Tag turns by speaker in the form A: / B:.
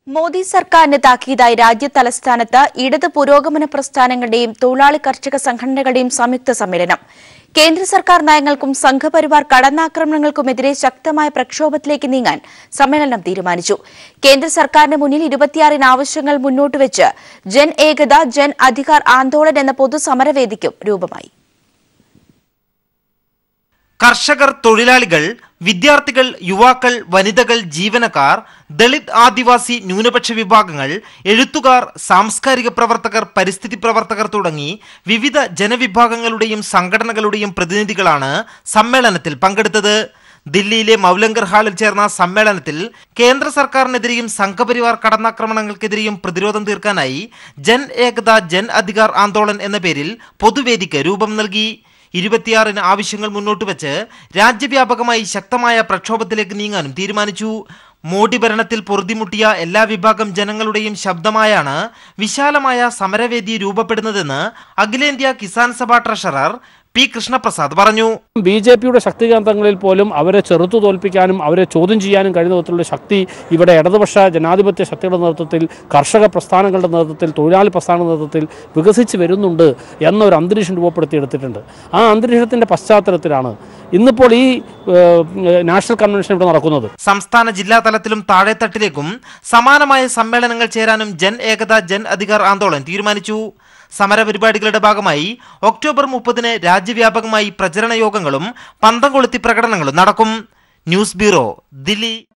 A: മോദി സർക്കാരിന് താക്കീതായി രാജ്യ തലസ്ഥാനത്ത് ഇടത് പുരോഗമന പ്രസ്ഥാനങ്ങളുടെയും തൊഴിലാളി കർഷക സംഘടനകളുടെയും സംയുക്ത സമ്മേളനം കേന്ദ്ര സർക്കാർ നയങ്ങൾക്കും സംഘപരിവാർ കടന്നാക്രമണങ്ങൾക്കുമെതിരെ ശക്തമായ പ്രക്ഷോഭത്തിലേക്ക് നീങ്ങാൻ സമ്മേളനം തീരുമാനിച്ചു കേന്ദ്ര സർക്കാരിന് മുന്നിൽ ഇരുപത്തിയാറിന് ആവശ്യങ്ങൾ മുന്നോട്ടുവച്ച് ജൻ ഏകത ജൻ അധികാർ ആന്തോളൻ എന്ന പൊതുസമരവേദിക്കും രൂപമായി
B: കർഷകർ തൊഴിലാളികൾ വിദ്യാർത്ഥികൾ യുവാക്കൾ വനിതകൾ ജീവനക്കാർ ദളിത് ആദിവാസി ന്യൂനപക്ഷ വിഭാഗങ്ങൾ എഴുത്തുകാർ സാംസ്കാരിക പ്രവർത്തകർ പരിസ്ഥിതി പ്രവർത്തകർ തുടങ്ങി വിവിധ ജനവിഭാഗങ്ങളുടെയും സംഘടനകളുടെയും പ്രതിനിധികളാണ് സമ്മേളനത്തിൽ പങ്കെടുത്തത് ദില്ലിയിലെ മൗലങ്കർ ഹാളിൽ ചേർന്ന സമ്മേളനത്തിൽ കേന്ദ്ര സർക്കാരിനെതിരെയും സംഘപരിവാർ കടന്നാക്രമണങ്ങൾക്കെതിരെയും പ്രതിരോധം തീർക്കാനായി ജൻ ഏകത ജൻ അധികാർ ആന്തോളൻ എന്ന പേരിൽ പൊതുവേദിക്ക് രൂപം നൽകി ഇരുപത്തിയാറിന് ആവശ്യങ്ങൾ മുന്നോട്ട് വെച്ച് രാജ്യവ്യാപകമായി ശക്തമായ പ്രക്ഷോഭത്തിലേക്ക് നീങ്ങാനും തീരുമാനിച്ചു മോഡി ഭരണത്തിൽ പൊറുതിമുട്ടിയ എല്ലാ വിഭാഗം ജനങ്ങളുടെയും ശബ്ദമായാണ് വിശാലമായ സമരവേദി രൂപപ്പെടുന്നതെന്ന് അഖിലേന്ത്യാ കിസാൻ സഭ ട്രഷറർ പി കൃഷ്ണപ്രസാദ് പറഞ്ഞു
C: ബി ജെ പിയുടെ ശക്തികേന്ദ്രങ്ങളിൽ പോലും അവരെ ചെറുത്തു തോൽപ്പിക്കാനും അവരെ ചോദ്യം ചെയ്യാനും കഴിയുന്ന വിധത്തിലുള്ള ശക്തി ഇവിടെ ഇടതുപക്ഷ ജനാധിപത്യ ശക്തിയുടെ നേതൃത്വത്തിൽ കർഷക പ്രസ്ഥാനങ്ങളുടെ നേതൃത്വത്തിൽ തൊഴിലാളി പ്രസ്ഥാനങ്ങളുടെ നേതൃത്വത്തിൽ വികസിച്ച് വരുന്നുണ്ട് എന്നൊരു അന്തരീക്ഷം രൂപപ്പെടുത്തിയെടുത്തിട്ടുണ്ട് ആ അന്തരീക്ഷത്തിൻ്റെ പശ്ചാത്തലത്തിലാണ് ഇന്നിപ്പോൾ ഈ ഏഹ്, നാഷണൽ കൺവെൻഷൻ ഇവിടെ നടക്കുന്നത്
B: സംസ്ഥാന ജില്ലാ തലത്തിലും താഴെത്തട്ടിലേക്കും സമാനമായ സമ്മേളനങ്ങൾ ചേരാനും ജൻ ഏകത ജൻ അധികാർ ആന്തോളൻ തീരുമാനിച്ചു സമരപരിപാടികളുടെ ഭാഗമായി ഒക്ടോബർ മുപ്പതിന് രാജ്യവ്യാപകമായി പ്രചരണ യോഗങ്ങളും പന്തം കൊളുത്തി പ്രകടനങ്ങളും നടക്കും ന്യൂസ് ബ്യൂറോ ദില്ലി